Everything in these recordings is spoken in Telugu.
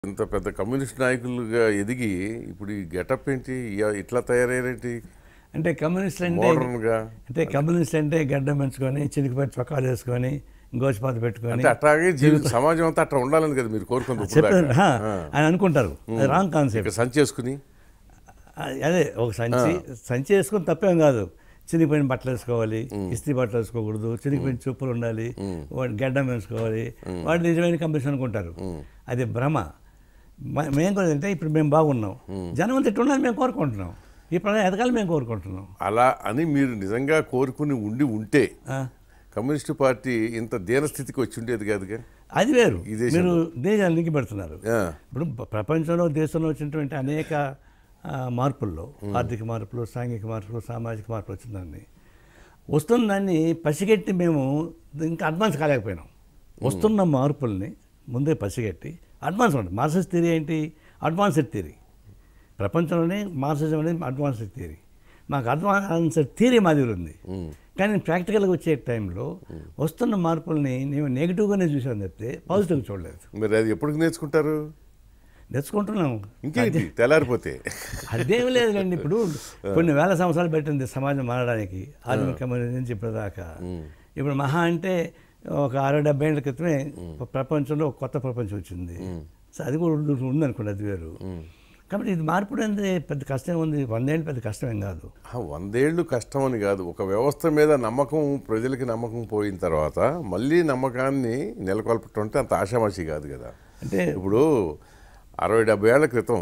ఇంత పెద్ద కమ్యూనిస్ట్ నాయకులుగా ఎదిగి ఇప్పుడు ఈ గెటప్ ఏంటి ఇయ- ఇట్లా తయారయ్యారేంటి అంటే కమ్యూనిస్ట్ అంటే మోడర్న్ గా అంటే కమ్యూనిస్ట్ అంటే గడ్డ పెంచుకొని చినికిపట్టి చొక్కాలు వేసుకొని గోచిపాత పెట్టుకొని అంటే అట్లాగే జీవిత సమాజం అంతా అట్లా ఉండాలని కదా మీరు కోరుకుంది ఇప్పుడు చెప్పారు దాకా. హా, అని అనుకుంటారు అది రాంగ్ కాన్సెప్ట్ ఇక సంచి వేసుకుని అదే ఒక సంచి సంచి వేసుకొని తప్పేం కాదు చినిగిపోయిన బట్టలు వేసుకోవాలి ఇస్త్రీ బట్టలు వేసుకోకూడదు చినిగిపోయిన చెప్పులు ఉండాలి వాడు గడ్డం వేసుకోవాలి వాడు నిజమైన కమ్యూనిస్ట్ అనుకుంటారు అది భ్రమ మ- మేము కూడా అంటే ఇప్పుడు మేము బాగున్నాం జనం అంతా ఇట్లా ఉండాలని మేము కోరుకుంటున్నాం ఈ ప్రజలు ఎదగాలి మేము కోరుకుంటున్నాం అలా అని మీరు నిజంగా కోరుకుని ఉండి ఉంటే ఆ, కమ్యూనిస్ట్ పార్టీ ఇంత దీనస్థితికి వచ్చి ఉండేది కాదుగా అది వేరు ఈ దేశంలో. మీరు దేశాలు లింకి పెడుతున్నారు ఆ, ఇప్పుడు ప- ప్రపంచంలో దేశంలో వచ్చినటువంటి అనేక ఆ, మార్పుల్లో ఆర్థిక మార్పులు సాంఘిక మార్పులు సామాజిక మార్పులు వచ్చిందాన్ని వస్తున్న దాన్ని పసిగట్టి మేము ఇంకా అడ్వాన్స్ కాలేకపోయినాం వస్తున్న మార్పుల్ని ముందే పసిగట్టి అడ్వాన్స్ ఉంటుంది మార్క్సిస్ట్ థియరీ ఏంటి అడ్వాన్స్డ్ థియరీ ప్రపంచంలోనే మార్క్సిజం అనేది అడ్వాన్స్డ్ థియరీ మాకు అడ్వాన్స్డ్ థియరీ మాదిరి ఉంది కానీ ప్రాక్టికల్గా వచ్చే టైంలో వస్తున్న మార్పుల్ని నేను నెగిటివ్గానే చూసాను తప్పితే పాజిటివ్గా చూడలేదు మరి అది ఎప్పటికి నేర్చుకుంటారు నేర్చుకుంటున్నాం ఇంకేంటి తెల్లారిపోతే అదేం లేదులేండి ఇప్పుడు కొన్ని వేల సంవత్సరాలు పెట్టింది సమాజం మారడానికి ఆధునిక కమ్యూనిజం నుంచి ఇప్పటిదాకా ఇప్పుడు మహా అంటే ఒక అరవై డెబ్బై ఏళ్ళ క్రితమే ప్రపంచంలో ఒక కొత్త ప్రపంచం వచ్చింది సో అది కూడా ఉంది- ఉందనుకోండి అది వేరు కాబట్టి ఇది మార్పు అనేది పెద్ద కష్టం ఉంది వందేళ్ళు పెద్ద కష్టమేం కాదు ఆ, వందేళ్ళు కష్టం అని కాదు ఒక వ్యవస్థ మీద నమ్మకం ప్రజలకి నమ్మకం పోయిన తర్వాత మళ్ళీ నమ్మకాన్ని నెలకొల్పటం అంటే అంత ఆషామాషి కాదు కదా అంటే ఇప్పుడు అరవై డెబ్బై ఏళ్ల క్రితం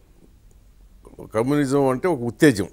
కమ్యూనిజం అంటే ఒక ఉత్తేజం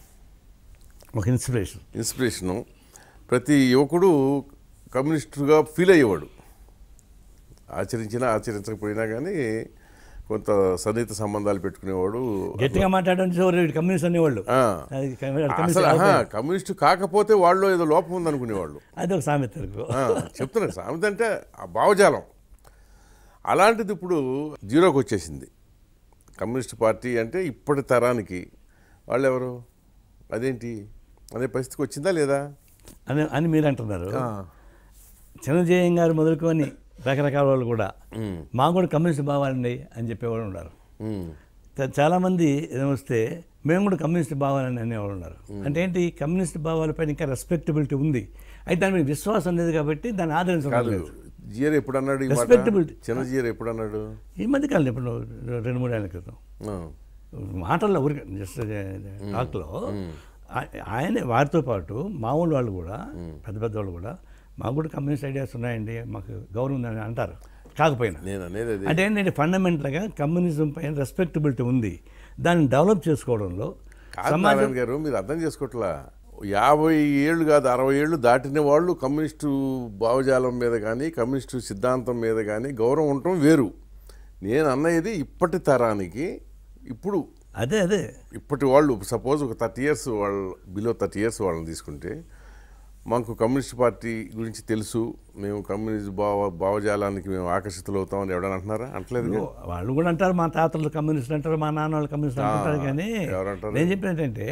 ఒక ఇన్స్పిరేషన్ ఇన్స్పిరేషను ప్రతి యువకుడు కమ్యూనిస్టుగా ఫీల్ అయ్యేవాడు ఆచరించినా ఆచరించకపోయినా కానీ కొంత సన్నిహిత సంబంధాలు పెట్టుకునేవాడు గట్టిగా మాట్లాడడం చూడు కమ్యూనిస్ట్ అనేవాళ్ళు ఆ. అది కమ్యూనిస్ట్ అసలు ఆహా, కాకపోతే- కమ్యూనిస్టు కాకపోతే వాళ్ళు ఏదో లోపం ఉందనుకునేవాళ్ళు అది ఒక సామెత అనుకో. ఆ, చెప్తున్నా సామెత అంటే ఆ భావజాలం అలాంటిది ఇప్పుడు జీరోకి వచ్చేసింది కమ్యూనిస్ట్ పార్టీ అంటే ఇప్పటి తరానికి వాళ్ళు ఎవరు అదేంటి అనే పరిస్థితికి వచ్చిందా లేదా అని అని మీరు అంటున్నారు చిన్నజయం గారు మొదలుకొని రకరకాల వాళ్ళు కూడా మా కూడా కమ్యూనిస్ట్ భావాలండి అని చెప్పేవాళ్ళు ఉన్నారు ఉమ్, చా- చాలామంది ఏమొస్తే మేము కూడా కమ్యూనిస్ట్ భావాలని అనేవాళ్ళు ఉన్నారు అంటే ఏంటి కమ్యూనిస్ట్ భావాలపైన ఇంకా రెస్పెక్టబిలిటీ ఉంది అయితే దాని మీద విశ్వాసం లేదు కాబట్టి దాన్ని ఆదరించడం కాదు లేదు జియర్ ఎప్పుడు అన్నాడు ఈ మాట Respectability. చిన్న జియర్ ఎప్పుడు అన్నాడు ఈ మధ్య కాలం ఇప్పుడు రెండు మూడు ఏళ్ళ క్రితం ఆ, మాటల్లో ఊరికే జస్ట్ టాక్లో ఆ- ఆయన వారితో పాటు మామూలు వాళ్ళు కూడా పెద్ద పెద్ద వాళ్ళు కూడా మాకు కూడా కమ్యూనిస్ట్ ఐడియాస్ ఉన్నాయండి మాకు గౌరవం ఉందని అంటారు కాకపోయినా నేను అనేది అది అంటే ఏంటంటే ఫండమెంటల్గా కమ్యూనిజం పైన రెస్పెక్టబిలిటీ ఉంది దాన్ని డెవలప్ చేసుకోవడంలో కాదు నారాయణ గారు మీరు అర్థం చేసుకోవట్లా యాభై ఏళ్ళు కాదు అరవై ఏళ్ళు దాటిన వాళ్ళు కమ్యూనిస్టు భావజాలం మీద కానీ కమ్యూనిస్టు సిద్ధాంతం మీద కానీ గౌరవం ఉండటం వేరు నేను అన్నది ఇప్పటి తరానికి ఇప్పుడు అదే అదే ఇప్పటి వాళ్ళు సపోజ్ ఒక థర్టీ ఇయర్స్ వాళ్ళు బిలో థర్టీ ఇయర్స్ వాళ్ళని తీసుకుంటే మాకు కమ్యూనిస్ట్ పార్టీ గురించి తెలుసు మేము కమ్యూనిస్ట్ భావ భావజాలానికి మేము ఆకర్షితులు అవుతామని ఎవడని అంటున్నారా అంటలేదు వాళ్ళు కూడా అంటారు మా తాతలు కమ్యూనిస్ట్ అంటారు మా నాన్న వాళ్ళు కమ్యూనిస్ట్ అంటారు కానీ ఎవరంటారు? నేను చెప్పిన ఏంటంటే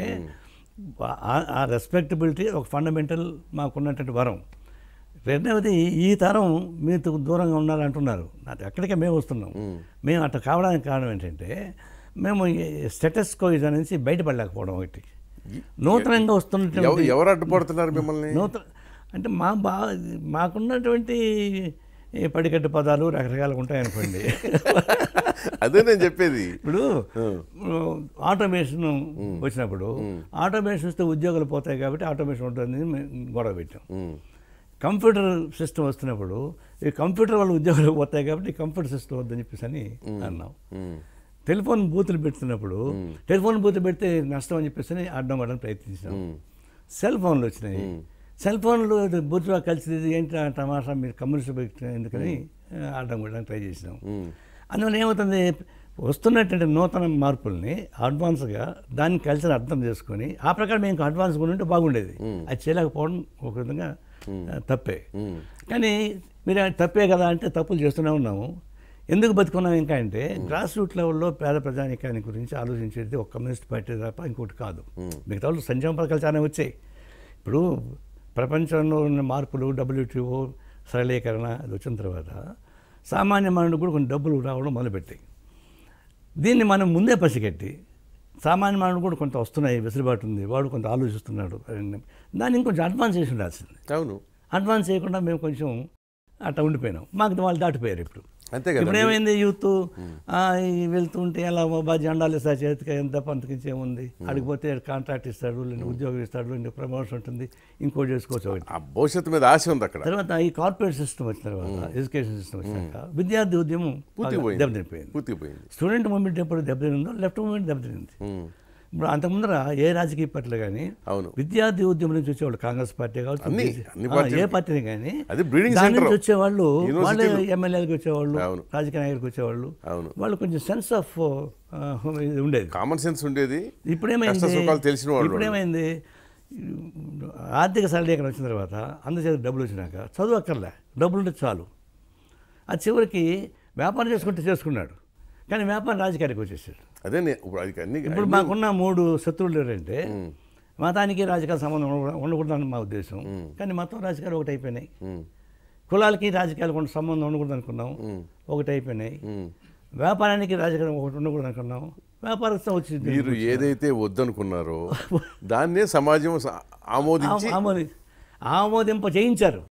ఆ- ఆ రెస్పెక్టబిలిటీ ఒక ఫండమెంటల్ మాకున్నటువంటి వరం రెండవది ఈ తరం మీతో దూరంగా ఉన్నారంటున్నారు అది అక్కడికే మేము వస్తున్నాం మేము అట్లా కావడానికి కారణం ఏంటంటే మేము స్టేటస్ కోయిజ్ నుంచి బయటపడలేకపోవడం ఒకటి నూతనంగా వస్తున్నటువంటి ఎవ- ఎవరు అడ్డుపడుతున్నారు మిమ్మల్ని నూతన అంటే మా బా మాకున్నటువంటి ఈ పడికట్టు పదాలు రకరకాలుగా ఉంటాయనుకోండి అదే నేను చెప్పేది ఇప్పుడు ఆటోమేషన్ వచ్చినప్పుడు ఆటోమేషన్ వస్తే ఉద్యోగాలు పోతాయి కాబట్టి ఆటోమేషన్ ఉంటుంది అని మేము గొడవ పెట్టాం ఉమ్, కంప్యూటర్ సిస్టమ్ వస్తున్నప్పుడు ఈ కంప్యూటర్ వల్ల ఉద్యోగాలు పోతాయి కాబట్టి కంప్యూటర్ సిస్టమ్ వద్దని చెప్పేసి అని అన్నాం ఉమ్, టెలిఫోన్ బూతులు పెడుతున్నప్పుడు టెలిఫోన్ బూతులు పెడితే నష్టం అని చెప్పేసి అని అడ్డం పడడానికి ప్రయత్నించాం ఉమ్, సెల్ ఫోన్లు వచ్చినాయి సెల్ ఫోన్లు బుర్జువా కలిసి ఏంటి ఆ తమాషా మీరు కమ్యూనిస్ట్ వ్యక్తి ఎందుకని ఆ, అడ్డం కొట్టడానికి ట్రై చేసినాం ఉమ్. అందువల్ల ఏమవుతుంది వస్తున్నటువంటి నూతన మార్పుల్ని అడ్వాన్స్గా దాన్ని కల్చర్ అర్థం చేసుకొని ఆ ప్రకారం మేము అడ్వాన్స్ ఉంటే బాగుండేది అది చేయలేకపోవడం ఒక విధంగా ఆ, తప్పే ఉమ్. కానీ మీరు అది తప్పే కదా అంటే తప్పులు చేస్తూనే ఉన్నాము ఎందుకు బతుకున్నాం ఇంకా అంటే గ్రాస్ రూట్ లెవెల్లో పేద ప్రజానికాన్ని గురించి ఆలోచించేది ఒక కమ్యూనిస్ట్ పార్టీ తప్ప ఇంకోటి కాదు మిగతా వాళ్ళు సంక్షేమ పథకాలు చాలా వచ్చాయి ఇప్పుడు ప్రపంచంలో ఉన్న మార్పులు డబ్ల్యూటీఓ సరళీకరణ అది వచ్చిన తర్వాత సామాన్య మానవుడు కూడా కొన్ని డబ్బులు రావడం మొదలుపెట్టాయి దీన్ని మనం ముందే పసిగట్టి సామాన్య మానవుడు కూడా కొంత వస్తున్నాయి వెసులుబాటు ఉంది వాడు కొంత ఆలోచిస్తున్నాడు అని దాన్ని ఇంకొంచెం అడ్వాన్స్ చేసి ఉండాల్సింది అవును అడ్వాన్స్ చేయకుండా మేము కొంచెం అట్లా ఉండిపోయినాం మాకు వాళ్ళు దాటిపోయారు ఇప్పుడు అంతే ఇప్పుడు కదా ఏమైంది యూత్ ఆ, ఈ వెళ్తుంటే అలా బాబా జెండాలు ఇస్తా చేతికి ఎంత పంతకించే ఉంది అడిగిపోతే కాంట్రాక్ట్ ఇస్తాడు లేని ఉద్యోగం ఇస్తాడు లేని ప్రమోషన్ ఉంటుంది ఇంకోటి చేసుకోవచ్చు ఒకటి ఆ భవిష్యత్తు మీద ఆశ ఉంది అక్కడ తర్వాత ఈ కార్పొరేట్ సిస్టమ్ వచ్చిన తర్వాత ఎడ్యుకేషన్ సిస్టమ్ వచ్చినాక విద్యార్థి ఉద్యమం పూర్తిగా పోయింది. దెబ్బతినిపోయింది పూర్తిగా పోయింది స్టూడెంట్ మూమెంట్ ఎప్పుడు దెబ్బతినిందో లెఫ్ట్ మూమెంట్ దెబ్బతినింది ఉమ్, ఇప్పుడు అంతకుముందర ఏ రాజకీయ పార్టీలు కానీ అవును విద్యార్థి ఉద్యమం నుంచి వచ్చేవాళ్ళు కాంగ్రెస్ పార్టీ కావచ్చు అన్ని- బీజే- అన్ని ఆ, పార్టీలు. ఏ పార్టీని కానీ అది breeding దాని center. నుంచి వచ్చేవాళ్ళు వాళ్ళే యూనివర్సిటీలు. ఎమ్మెల్యేలకు వచ్చేవాళ్ళు అవును. రాజకీయ నాయకులకు వచ్చేవాళ్ళు అవును వాళ్ళు కొంచెం సెన్స్ ఆఫ్ ఇది ఉండేది కామన్ సెన్స్ ఉండేది ఇప్పుడేమైంది కష్ట సుఖాలు తెలిసిన వాళ్ళు ఇప్పుడేమైంది ఆర్థిక సరళీకరణ వచ్చిన తర్వాత అందరి డబ్బులు వచ్చినాక చదువు అక్కర్లే డబ్బులు ఉంటే చాలు అది చివరికి వ్యాపారం చేసుకుంటే చేసుకున్నాడు కానీ వ్యాపారం రాజకీయానికి వచ్చేసాడు అదే నే- ఇప్పుడు అది అన్ని ఇప్పుడు మాకున్న మూడు శత్రువులు ఎవరంటే మతానికి రాజకీయ సంబంధం ఉండకూడదు- ఉండకూడదని మా ఉద్దేశం కానీ మతం రాజకీయాలు ఒకటి అయిపోయినాయి ఉమ్, కులాలకి రాజకీయాలకు ఉన్న సంబంధం ఉండకూడదు అనుకున్నాం ఒకటి అయిపోయినాయి వ్యాపారానికి రాజకీయం ఒకటి ఉండకూడదు అనుకున్నాం వ్యాపారస్థం వచ్చింది మీరు ఏదైతే వద్దనుకున్నారో దాన్నే సమాజం స- ఆమోదించి ఆమోది ఆమోదింప చేయించారు